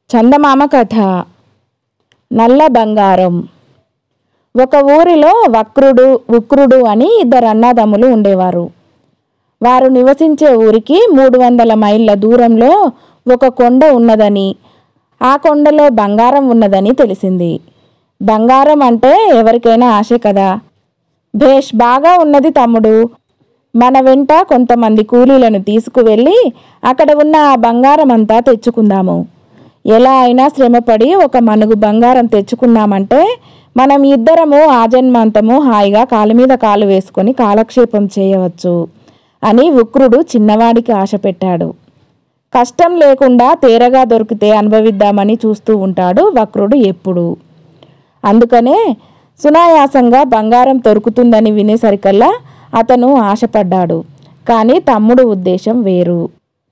చందమామ కథ నల్ల బంగారం ఒక ఊరిలో వక్రుడు ఉక్రుడు అని ఇద్దరు అన్నదమ్ములు ఉండేవారు వారు నివసించే ఊరికి మూడు వందల మైళ్ళ దూరంలో ఒక కొండ ఉన్నదని ఆ కొండలో బంగారం ఉన్నదని తెలిసింది బంగారం అంటే ఎవరికైనా ఆశే కదా భేష్ బాగా ఉన్నది తమ్ముడు మన వెంట కొంతమంది కూలీలను తీసుకువెళ్ళి అక్కడ ఉన్న ఆ బంగారం అంతా తెచ్చుకుందాము ఎలా అయినా శ్రమపడి ఒక మనుగు బంగారం తెచ్చుకున్నామంటే మనం ఇద్దరము ఆజన్మాంతము హాయిగా కాలు మీద కాలు వేసుకొని కాలక్షేపం చేయవచ్చు అని ఉక్రుడు చిన్నవాడికి ఆశ పెట్టాడు కష్టం లేకుండా తేరగా దొరికితే అనుభవిద్దామని చూస్తూ ఉంటాడు వక్రుడు ఎప్పుడు అందుకనే సునాయాసంగా బంగారం దొరుకుతుందని వినేసరికల్లా అతను ఆశపడ్డాడు కానీ తమ్ముడు ఉద్దేశం వేరు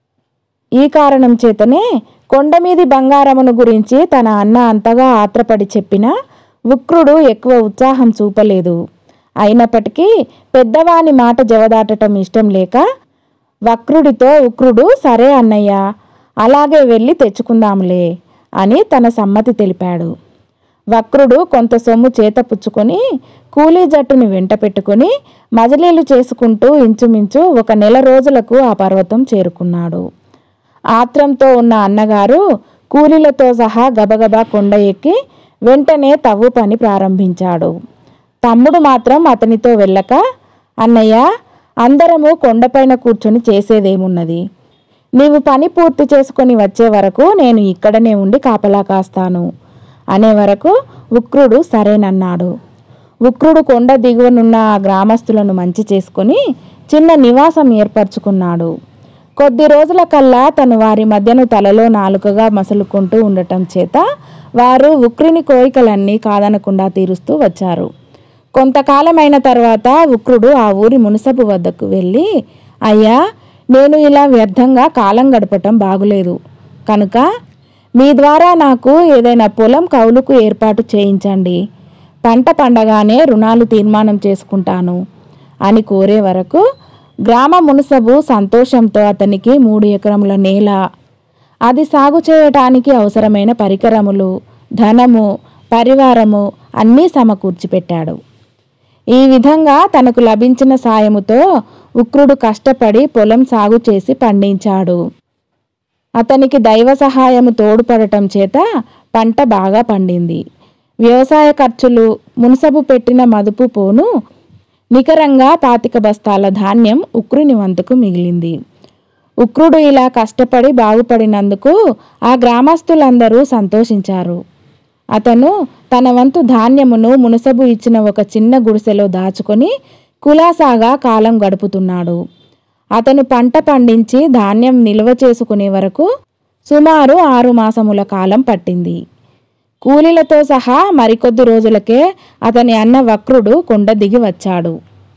ఈ కారణం చేతనే కొండమీది బంగారమును గురించి తన అన్న అంతగా ఆత్రపడి చెప్పినా ఉక్రుడు ఎక్కువ ఉత్సాహం చూపలేదు అయినప్పటికీ పెద్దవాని మాట జవదాటటం ఇష్టం లేక వక్రుడితో ఉక్రుడు సరే అన్నయ్య అలాగే వెళ్ళి తెచ్చుకుందాంలే అని తన సమ్మతి తెలిపాడు వక్రుడు కొంత సొమ్ము చేత పుచ్చుకొని కూలీ జట్టుని వెంట పెట్టుకొని మజలీలు చేసుకుంటూ ఇంచుమించు ఒక నెల రోజులకు ఆ పర్వతం చేరుకున్నాడు ఆత్రంతో ఉన్న అన్నగారు కూలీలతో సహా గబగబా కొండ ఎక్కి వెంటనే తవ్వు పని ప్రారంభించాడు తమ్ముడు మాత్రం అతనితో వెళ్ళక అన్నయ్య అందరము కొండపైన కూర్చొని చేసేదేమున్నది నీవు పని పూర్తి చేసుకొని వచ్చే వరకు నేను ఇక్కడనే ఉండి కాపలా కాస్తాను అనే వరకు ఉక్రుడు సరేనన్నాడు ఉక్రుడు కొండ దిగువనున్న ఆ గ్రామస్తులను మంచి చేసుకొని చిన్న నివాసం ఏర్పరచుకున్నాడు కొద్ది రోజుల కల్లా తను వారి మధ్యను తలలో నాలుకగా మసలుకుంటూ ఉండటం చేత వారు ఉక్రిని కోరికలన్నీ కాదనకుండా తీరుస్తూ వచ్చారు కొంతకాలమైన తర్వాత ఉక్రుడు ఆ ఊరి మునసబు వద్దకు వెళ్ళి అయ్యా నేను ఇలా వ్యర్థంగా కాలం గడపటం బాగులేదు కనుక మీ ద్వారా నాకు ఏదైనా పొలం కౌలుకు ఏర్పాటు చేయించండి పంట పండగానే రుణాలు తీర్మానం చేసుకుంటాను అని కోరే వరకు గ్రామ మునసబు సంతోషంతో అతనికి మూడు ఎకరముల నేల అది సాగు చేయటానికి అవసరమైన పరికరములు ధనము పరివారము అన్నీ సమకూర్చి పెట్టాడు ఈ విధంగా తనకు లభించిన సాయముతో ఉక్రుడు కష్టపడి పొలం సాగు చేసి పండించాడు అతనికి దైవ సహాయము తోడ్పడటం చేత పంట బాగా పండింది వ్యవసాయ ఖర్చులు మున్సబు పెట్టిన మదుపు పోను నికరంగా పాతిక బస్తాల ధాన్యం ఉక్రుని వంతుకు మిగిలింది ఉక్రుడు ఇలా కష్టపడి బాగుపడినందుకు ఆ గ్రామస్తులందరూ సంతోషించారు అతను తన వంతు ధాన్యమును మునసబు ఇచ్చిన ఒక చిన్న గుడిసెలో దాచుకొని కులాసాగా కాలం గడుపుతున్నాడు అతను పంట పండించి ధాన్యం నిల్వ చేసుకునే వరకు సుమారు ఆరు మాసముల కాలం పట్టింది కూలీలతో సహా మరికొద్ది రోజులకే అతని అన్న వక్రుడు కొండ దిగి వచ్చాడు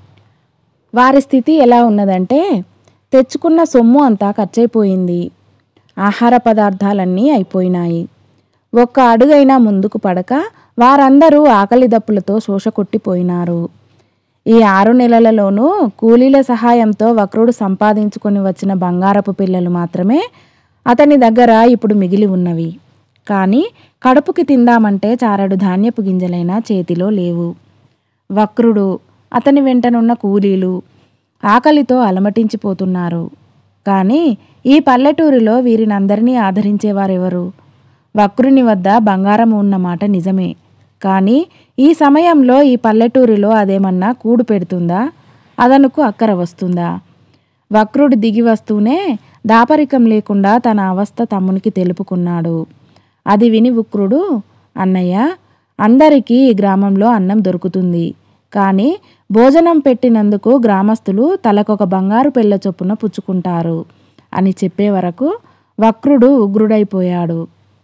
వారి స్థితి ఎలా ఉన్నదంటే తెచ్చుకున్న సొమ్ము అంతా ఖర్చయిపోయింది ఆహార పదార్థాలన్నీ అయిపోయినాయి ఒక్క అడుగైనా ముందుకు పడక వారందరూ ఆకలి దప్పులతో శోషకొట్టిపోయినారు ఈ ఆరు నెలలలోనూ కూలీల సహాయంతో వక్రుడు సంపాదించుకొని వచ్చిన బంగారపు పిల్లలు మాత్రమే అతని దగ్గర ఇప్పుడు మిగిలి ఉన్నవి కానీ కడుపుకి తిందామంటే చారడు ధాన్యపు గింజలైనా చేతిలో లేవు వక్రుడు అతని వెంటనున్న కూలీలు ఆకలితో అలమటించిపోతున్నారు కానీ ఈ పల్లెటూరిలో వీరినందరినీ ఆదరించేవారెవరు వక్రుని వద్ద బంగారం ఉన్నమాట నిజమే కానీ ఈ సమయంలో ఈ పల్లెటూరిలో అదేమన్నా కూడు పెడుతుందా అదనుకు అక్కర వస్తుందా వక్రుడు దిగి వస్తూనే దాపరికం లేకుండా తన అవస్థ తమ్మునికి తెలుపుకున్నాడు అది విని ఉక్రుడు అన్నయ్య అందరికీ ఈ గ్రామంలో అన్నం దొరుకుతుంది కానీ భోజనం పెట్టినందుకు గ్రామస్తులు తలకొక బంగారు పెళ్ళ చొప్పున పుచ్చుకుంటారు అని చెప్పే వరకు వక్రుడు ఉగ్రుడైపోయాడు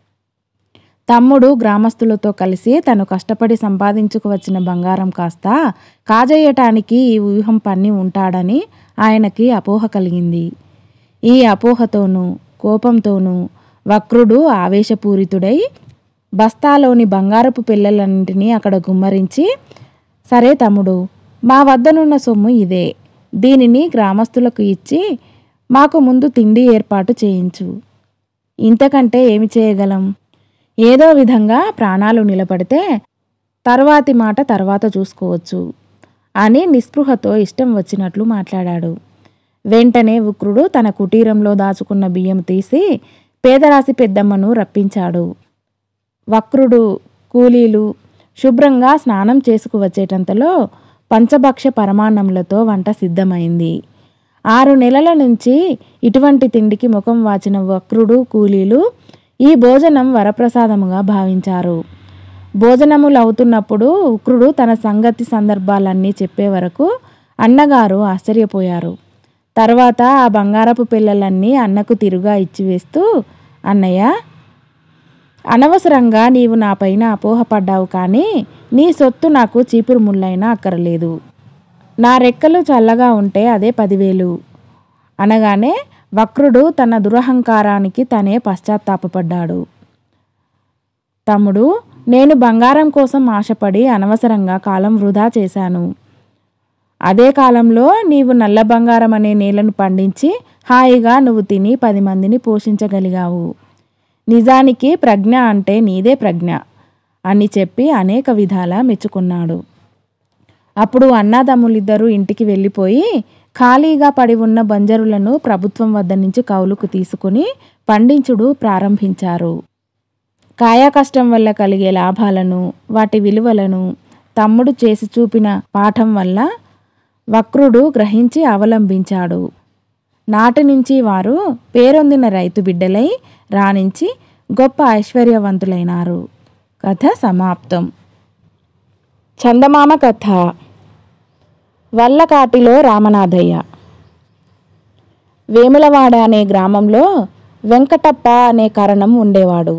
తమ్ముడు గ్రామస్తులతో కలిసి తను కష్టపడి సంపాదించుకు వచ్చిన బంగారం కాస్త కాజేయటానికి ఈ వ్యూహం పన్ని ఉంటాడని ఆయనకి అపోహ కలిగింది ఈ అపోహతోనూ కోపంతోనూ వక్రుడు ఆవేశపూరితుడై బస్తాలోని బంగారపు పిల్లలన్నింటినీ అక్కడ గుమ్మరించి సరే తమ్ముడు మా వద్దనున్న సొమ్ము ఇదే దీనిని గ్రామస్తులకు ఇచ్చి మాకు ముందు తిండి ఏర్పాటు చేయించు ఇంతకంటే ఏమి చేయగలం ఏదో విధంగా ప్రాణాలు నిలబడితే తర్వాతి మాట తర్వాత చూసుకోవచ్చు అని నిస్పృహతో ఇష్టం వచ్చినట్లు మాట్లాడాడు వెంటనే ఉక్రుడు తన కుటీరంలో దాచుకున్న బియ్యం తీసి పేదరాశి పెద్దమ్మను రప్పించాడు వక్రుడు కూలీలు శుభ్రంగా స్నానం చేసుకు వచ్చేటంతలో పంచభక్ష పరమాన్నములతో వంట సిద్ధమైంది ఆరు నెలల నుంచి ఇటువంటి తిండికి ముఖం వాచిన వక్రుడు కూలీలు ఈ భోజనం వరప్రసాదముగా భావించారు భోజనములు అవుతున్నప్పుడు ఉక్రుడు తన సంగతి సందర్భాలన్నీ చెప్పే వరకు అన్నగారు ఆశ్చర్యపోయారు తర్వాత ఆ బంగారపు పిల్లలన్నీ అన్నకు తిరుగా ఇచ్చివేస్తూ అన్నయ్య అనవసరంగా నీవు నా పైన అపోహపడ్డావు కానీ నీ సొత్తు నాకు చీపురు ముళ్ళైనా అక్కరలేదు నా రెక్కలు చల్లగా ఉంటే అదే పదివేలు అనగానే వక్రుడు తన దురహంకారానికి తనే పశ్చాత్తాపపడ్డాడు తమ్ముడు నేను బంగారం కోసం ఆశపడి అనవసరంగా కాలం వృధా చేశాను అదే కాలంలో నీవు నల్ల బంగారం అనే నేలను పండించి హాయిగా నువ్వు తిని పది మందిని పోషించగలిగావు నిజానికి ప్రజ్ఞ అంటే నీదే ప్రజ్ఞ అని చెప్పి అనేక విధాలా మెచ్చుకున్నాడు అప్పుడు అన్నాదమ్ములిద్దరూ ఇంటికి వెళ్ళిపోయి ఖాళీగా పడి ఉన్న బంజరులను ప్రభుత్వం వద్ద నుంచి కౌలుకు తీసుకుని పండించుడు ప్రారంభించారు కాయాకష్టం వల్ల కలిగే లాభాలను వాటి విలువలను తమ్ముడు చేసి చూపిన పాఠం వల్ల వక్రుడు గ్రహించి అవలంబించాడు నాటి నుంచి వారు పేరొందిన రైతు బిడ్డలై రాణించి గొప్ప ఐశ్వర్యవంతులైనారు కథ సమాప్తం చందమామ కథ వల్లకాటిలో రామనాథయ్య వేములవాడ అనే గ్రామంలో వెంకటప్ప అనే కరణం ఉండేవాడు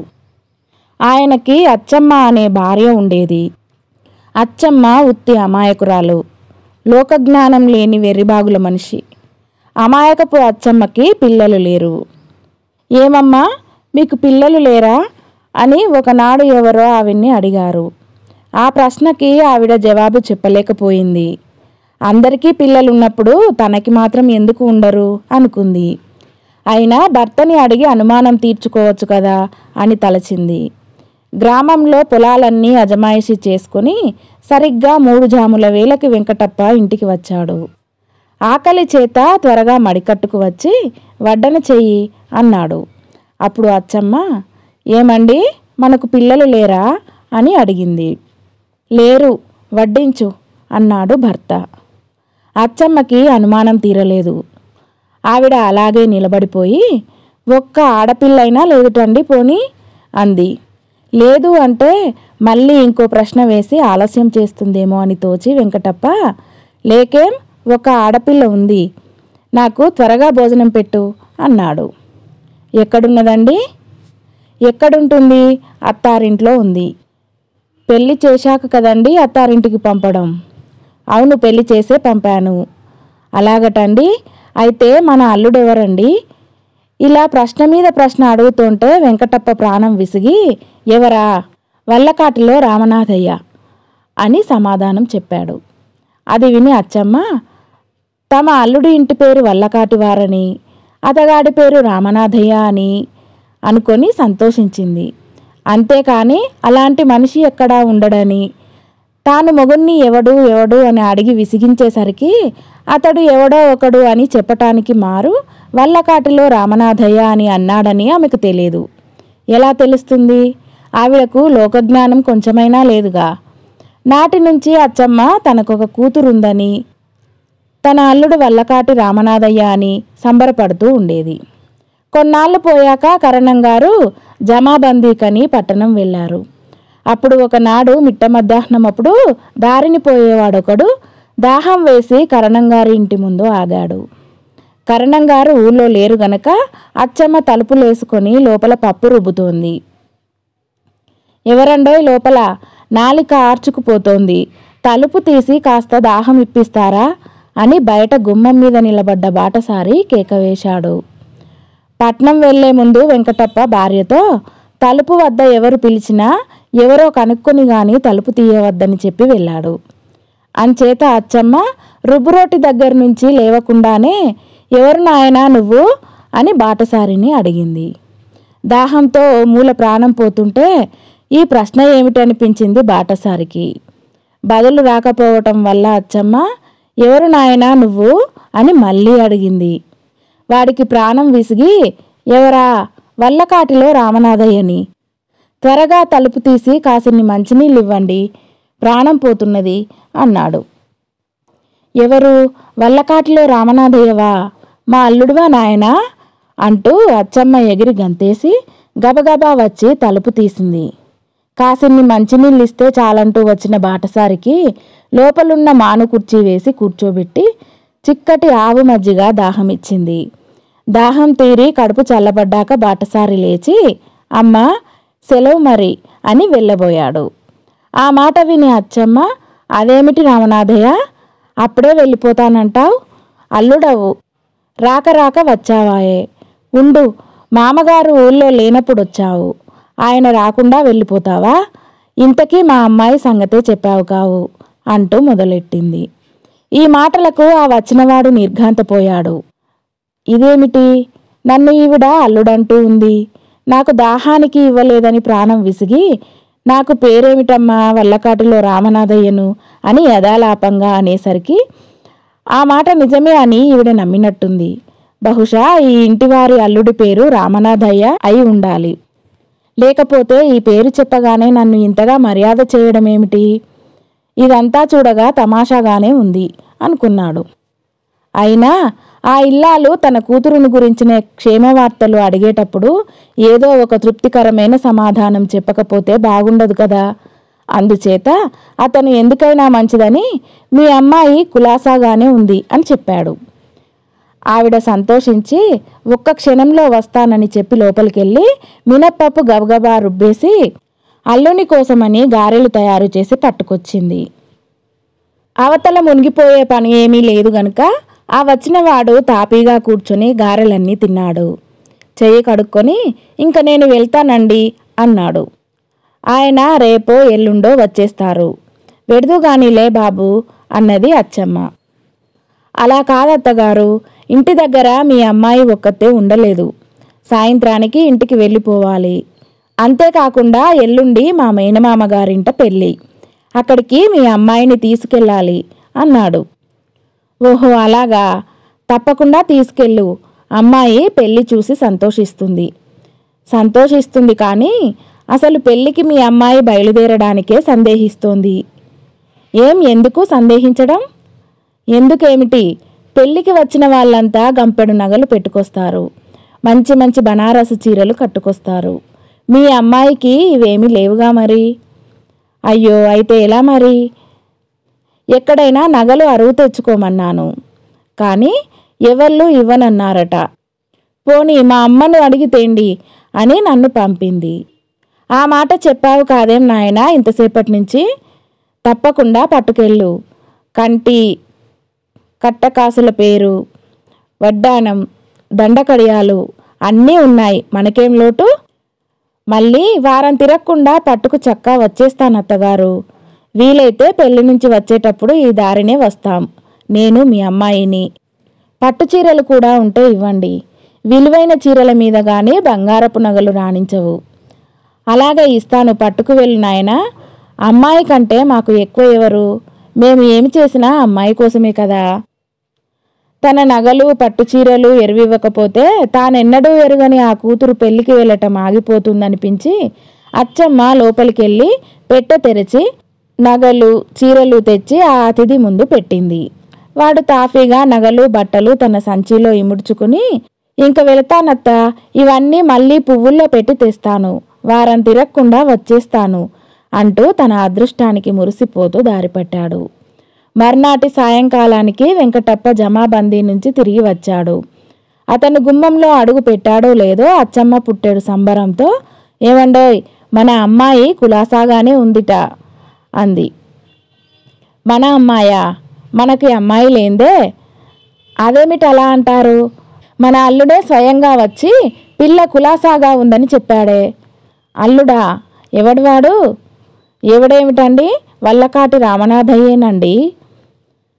ఆయనకి అచ్చమ్మ అనే భార్య ఉండేది అచ్చమ్మ ఉత్తి అమాయకురాలు లోకజ్ఞానం లేని వెర్రిబాగుల మనిషి అమాయకపు అచ్చమ్మకి పిల్లలు లేరు ఏమమ్మా మీకు పిల్లలు లేరా అని ఒకనాడు ఎవరో ఆవిడ్ని అడిగారు ఆ ప్రశ్నకి ఆవిడ జవాబు చెప్పలేకపోయింది అందరికీ పిల్లలున్నప్పుడు తనకి మాత్రం ఎందుకు ఉండరు అనుకుంది అయినా భర్తని అడిగి అనుమానం తీర్చుకోవచ్చు కదా అని తలచింది గ్రామంలో పొలాలన్నీ అజమాయిషి చేసుకుని సరిగ్గా మూడు జాముల వేలకి వెంకటప్ప ఇంటికి వచ్చాడు ఆకలి చేత త్వరగా మడికట్టుకు వచ్చి వడ్డన చెయ్యి అన్నాడు అప్పుడు అచ్చమ్మ ఏమండి మనకు పిల్లలు లేరా అని అడిగింది లేరు వడ్డించు అన్నాడు భర్త అచ్చమ్మకి అనుమానం తీరలేదు ఆవిడ అలాగే నిలబడిపోయి ఒక్క ఆడపిల్లైనా లేదుటండి పోని అంది లేదు అంటే మళ్ళీ ఇంకో ప్రశ్న వేసి ఆలస్యం చేస్తుందేమో అని తోచి వెంకటప్ప లేకేం ఒక ఆడపిల్ల ఉంది నాకు త్వరగా భోజనం పెట్టు అన్నాడు ఎక్కడున్నదండి ఎక్కడుంటుంది అత్తారింట్లో ఉంది పెళ్లి చేశాక కదండి అత్తారింటికి పంపడం అవును పెళ్లి చేసే పంపాను అలాగటండి అయితే మన అల్లుడెవరండి ఇలా ప్రశ్న మీద ప్రశ్న అడుగుతుంటే వెంకటప్ప ప్రాణం విసిగి ఎవరా వల్లకాటిలో రామనాథయ్య అని సమాధానం చెప్పాడు అది విని అచ్చమ్మ తమ అల్లుడి ఇంటి పేరు వల్లకాటివారని అతగాడి పేరు రామనాథయ్య అని అనుకొని సంతోషించింది అంతేకాని అలాంటి మనిషి ఎక్కడా ఉండడని తాను మొగుణ్ణి ఎవడు ఎవడు అని అడిగి విసిగించేసరికి అతడు ఎవడో ఒకడు అని చెప్పటానికి మారు వల్లకాటిలో రామనాథయ్య అని అన్నాడని ఆమెకు తెలియదు ఎలా తెలుస్తుంది ఆవిడకు లోకజ్ఞానం కొంచెమైనా లేదుగా నాటి నుంచి అచ్చమ్మ తనకొక కూతురుందని తన అల్లుడు వల్లకాటి రామనాథయ్య అని సంబరపడుతూ ఉండేది కొన్నాళ్ళు పోయాక కరణం గారు జమాబందీకని పట్టణం వెళ్ళారు అప్పుడు ఒకనాడు మిట్ట మధ్యాహ్నం అప్పుడు దారిని పోయేవాడొకడు దాహం వేసి కరణం గారి ఇంటి ముందు ఆగాడు కరణం గారు ఊళ్ళో లేరు గనక అచ్చమ్మ తలుపులేసుకొని లోపల పప్పు రుబ్బుతోంది ఎవరండోయ్ లోపల నాలిక ఆర్చుకుపోతోంది తలుపు తీసి కాస్త దాహం ఇప్పిస్తారా అని బయట గుమ్మం మీద నిలబడ్డ బాటసారి కేక వేశాడు పట్నం వెళ్లే ముందు వెంకటప్ప భార్యతో తలుపు వద్ద ఎవరు పిలిచినా ఎవరో కనుక్కొని గాని తలుపు తీయవద్దని చెప్పి వెళ్ళాడు అంచేత అచ్చమ్మ రుబ్బురోటి దగ్గర నుంచి లేవకుండానే ఎవరు నాయనా నువ్వు అని బాటసారిని అడిగింది దాహంతో మూల ప్రాణం పోతుంటే ఈ ప్రశ్న ఏమిటనిపించింది బాటసారికి బదులు రాకపోవటం వల్ల అచ్చమ్మ ఎవరు నాయనా నువ్వు అని మళ్ళీ అడిగింది వాడికి ప్రాణం విసిగి ఎవరా వల్లకాటిలో రామనాథయ్యని త్వరగా తలుపు తీసి కాసిన్ని మంచినీళ్ళు ఇవ్వండి ప్రాణం పోతున్నది అన్నాడు ఎవరు వల్లకాటిలో రామనాథయ్యవా మా అల్లుడువా నాయనా అంటూ అచ్చమ్మ ఎగిరి గంతేసి గబగబా వచ్చి తలుపు తీసింది కాసిన్ని మంచినీళ్ళు ఇస్తే చాలంటూ వచ్చిన బాటసారికి లోపలున్న మాను కుర్చీ వేసి కూర్చోబెట్టి చిక్కటి ఆవు మజ్జిగ దాహం ఇచ్చింది దాహం తీరి కడుపు చల్లబడ్డాక బాటసారి లేచి అమ్మా సెలవు మరి అని వెళ్ళబోయాడు ఆ మాట విని అచ్చమ్మ అదేమిటి రామనాథయ్య అప్పుడే వెళ్ళిపోతానంటావు అల్లుడవు రాక రాక వచ్చావాయే ఉండు మామగారు ఊళ్ళో లేనప్పుడు వచ్చావు ఆయన రాకుండా వెళ్ళిపోతావా ఇంతకీ మా అమ్మాయి సంగతే చెప్పావు కావు అంటూ మొదలెట్టింది ఈ మాటలకు ఆ వచ్చినవాడు నిర్ఘాంతపోయాడు ఇదేమిటి నన్ను ఈవిడ అల్లుడంటూ ఉంది నాకు దాహానికి ఇవ్వలేదని ప్రాణం విసిగి నాకు పేరేమిటమ్మా వల్లకాటిలో రామనాథయ్యను అని యథాలాపంగా అనేసరికి ఆ మాట నిజమే అని ఈవిడ నమ్మినట్టుంది బహుశా ఈ ఇంటివారి అల్లుడి పేరు రామనాథయ్య అయి ఉండాలి లేకపోతే ఈ పేరు చెప్పగానే నన్ను ఇంతగా మర్యాద చేయడమేమిటి ఇదంతా చూడగా తమాషాగానే ఉంది అనుకున్నాడు అయినా ఆ ఇల్లాలు తన కూతురుని గురించిన క్షేమవార్తలు అడిగేటప్పుడు ఏదో ఒక తృప్తికరమైన సమాధానం చెప్పకపోతే బాగుండదు కదా అందుచేత అతను ఎందుకైనా మంచిదని మీ అమ్మాయి కులాసాగానే ఉంది అని చెప్పాడు ఆవిడ సంతోషించి ఒక్క క్షణంలో వస్తానని చెప్పి లోపలికెళ్ళి మినప్పప్పు గబగబా రుబ్బేసి అల్లుని కోసమని గారెలు తయారు చేసి పట్టుకొచ్చింది అవతల మునిగిపోయే పని ఏమీ లేదు గనుక ఆ వచ్చినవాడు తాపీగా కూర్చొని గారెలన్నీ తిన్నాడు చెయ్యి కడుక్కొని ఇంక నేను వెళ్తానండి అన్నాడు ఆయన రేపో ఎల్లుండో వచ్చేస్తారు వెడుదుగానిలే బాబు అన్నది అచ్చమ్మ అలా కాదత్తగారు ఇంటి దగ్గర మీ అమ్మాయి ఒక్కతే ఉండలేదు సాయంత్రానికి ఇంటికి వెళ్ళిపోవాలి అంతేకాకుండా ఎల్లుండి మా మేనమామ గారింట పెళ్ళి అక్కడికి మీ అమ్మాయిని తీసుకెళ్ళాలి అన్నాడు ఓహో అలాగా తప్పకుండా తీసుకెళ్ళు అమ్మాయి పెళ్లి చూసి సంతోషిస్తుంది సంతోషిస్తుంది కానీ అసలు పెళ్లికి మీ అమ్మాయి బయలుదేరడానికే సందేహిస్తోంది ఏం ఎందుకు సందేహించడం ఎందుకేమిటి పెళ్లికి వచ్చిన వాళ్ళంతా గంపెడు నగలు పెట్టుకొస్తారు మంచి మంచి బనారసు చీరలు కట్టుకొస్తారు మీ అమ్మాయికి ఇవేమీ లేవుగా మరి అయ్యో అయితే ఎలా మరి ఎక్కడైనా నగలు అరువు తెచ్చుకోమన్నాను కానీ ఎవళ్ళు ఇవ్వనన్నారట పోనీ మా అమ్మను అడిగితేండి అని నన్ను పంపింది ఆ మాట చెప్పావు కాదేం నాయనా ఇంతసేపటి నుంచి తప్పకుండా పట్టుకెళ్ళు కంటి కట్టకాసుల పేరు వడ్డానం దండకడియాలు అన్నీ ఉన్నాయి మనకేం లోటు మళ్ళీ వారం తిరగకుండా పట్టుకు చక్కా వచ్చేస్తాను అత్తగారు వీలైతే పెళ్లి నుంచి వచ్చేటప్పుడు ఈ దారినే వస్తాం నేను మీ అమ్మాయిని పట్టు చీరలు కూడా ఉంటే ఇవ్వండి విలువైన చీరల మీద గానీ బంగారపు నగలు రాణించవు అలాగే ఇస్తాను పట్టుకు వెళ్ళు నాయనా అమ్మాయి కంటే మాకు ఎక్కువ ఎవరు మేము ఏమి చేసినా అమ్మాయి కోసమే కదా తన నగలు పట్టుచీరలు ఎరువివ్వకపోతే తానెన్నడూ ఎరుగని ఆ కూతురు పెళ్లికి వెళ్ళటం ఆగిపోతుందనిపించి అచ్చమ్మ లోపలికెళ్ళి పెట్టె తెరిచి నగలు చీరలు తెచ్చి ఆ అతిథి ముందు పెట్టింది వాడు తాఫీగా నగలు బట్టలు తన సంచిలో ఇముడ్చుకుని ఇంక వెళతానత్త ఇవన్నీ మళ్ళీ పువ్వుల్లో పెట్టి తెస్తాను వారం తిరగకుండా వచ్చేస్తాను అంటూ తన అదృష్టానికి మురిసిపోతూ దారిపట్టాడు మర్నాటి సాయంకాలానికి వెంకటప్ప జమాబందీ నుంచి తిరిగి వచ్చాడు అతను గుమ్మంలో అడుగు పెట్టాడో లేదో అచ్చమ్మ పుట్టెడు సంబరంతో ఏమండోయ్ మన అమ్మాయి కులాసాగానే ఉందిట అంది మన అమ్మాయా మనకి అమ్మాయి లేందే అదేమిటి అలా అంటారు మన అల్లుడే స్వయంగా వచ్చి పిల్ల కులాసాగా ఉందని చెప్పాడే అల్లుడా ఎవడివాడు ఎవడేమిటండి వల్లకాటి రామనాథయ్యేనండి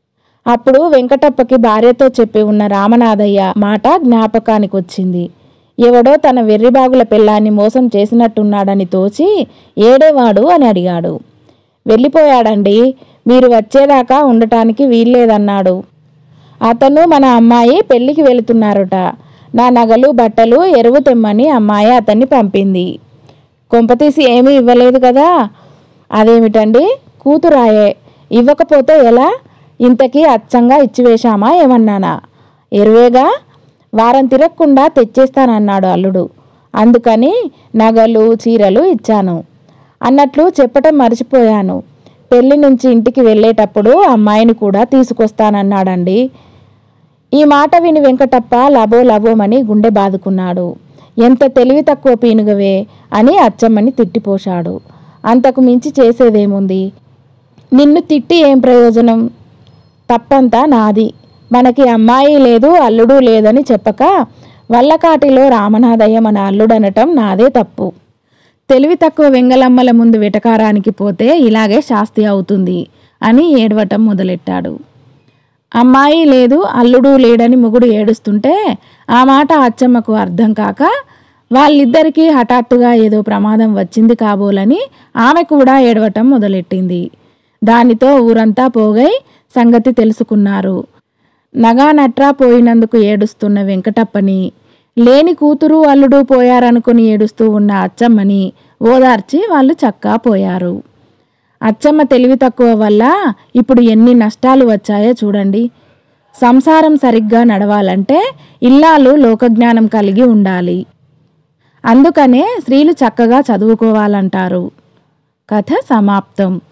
అప్పుడు వెంకటప్పకి భార్యతో చెప్పి ఉన్న రామనాథయ్య మాట జ్ఞాపకానికి వచ్చింది ఎవడో తన వెర్రిబాగుల పిల్లాన్ని మోసం చేసినట్టున్నాడని తోచి ఏడేవాడు అని అడిగాడు వెళ్ళిపోయాడండి మీరు వచ్చేదాకా ఉండటానికి వీల్లేదన్నాడు అతను మన అమ్మాయి పెళ్లికి వెళుతున్నారట నా నగలు బట్టలు ఎరువు తెమ్మని అమ్మాయి అతన్ని పంపింది కొంపతీసి ఏమీ ఇవ్వలేదు కదా అదేమిటండి కూతురాయే ఇవ్వకపోతే ఎలా ఇంతకీ అచ్చంగా ఇచ్చివేశామా ఏమన్నానా ఎరువేగా వారం తిరగకుండా తెచ్చేస్తానన్నాడు అల్లుడు అందుకని నగలు చీరలు ఇచ్చాను అన్నట్లు చెప్పటం మర్చిపోయాను పెళ్లి నుంచి ఇంటికి వెళ్ళేటప్పుడు అమ్మాయిని కూడా తీసుకొస్తానన్నాడండి ఈ మాట విని వెంకటప్ప లబో లబోమని గుండె బాదుకున్నాడు ఎంత తెలివి తక్కువ పీనుగవే అని అచ్చమ్మని తిట్టిపోశాడు అంతకు మించి చేసేదేముంది నిన్ను తిట్టి ఏం ప్రయోజనం తప్పంతా నాది మనకి అమ్మాయి లేదు అల్లుడు లేదని చెప్పక వల్లకాటిలో రామనాథయ్య మన అల్లుడనటం నాదే తప్పు తెలివి తక్కువ వెంగలమ్మల ముందు వెటకారానికి పోతే ఇలాగే శాస్తి అవుతుంది అని ఏడవటం మొదలెట్టాడు అమ్మాయి లేదు అల్లుడు లేడని మొగుడు ఏడుస్తుంటే ఆ మాట అచ్చమ్మకు అర్థం కాక వాళ్ళిద్దరికీ హఠాత్తుగా ఏదో ప్రమాదం వచ్చింది కాబోలని ఆమె కూడా ఏడవటం మొదలెట్టింది దానితో ఊరంతా పోగై సంగతి తెలుసుకున్నారు నగా నట్రా పోయినందుకు ఏడుస్తున్న వెంకటప్పని లేని కూతురు అల్లుడు పోయారనుకుని ఏడుస్తూ ఉన్న అచ్చమ్మని ఓదార్చి వాళ్ళు చక్కా పోయారు అచ్చమ్మ తెలివి తక్కువ వల్ల ఇప్పుడు ఎన్ని నష్టాలు వచ్చాయో చూడండి సంసారం సరిగ్గా నడవాలంటే ఇల్లాలు లోకజ్ఞానం కలిగి ఉండాలి అందుకనే స్త్రీలు చక్కగా చదువుకోవాలంటారు కథ సమాప్తం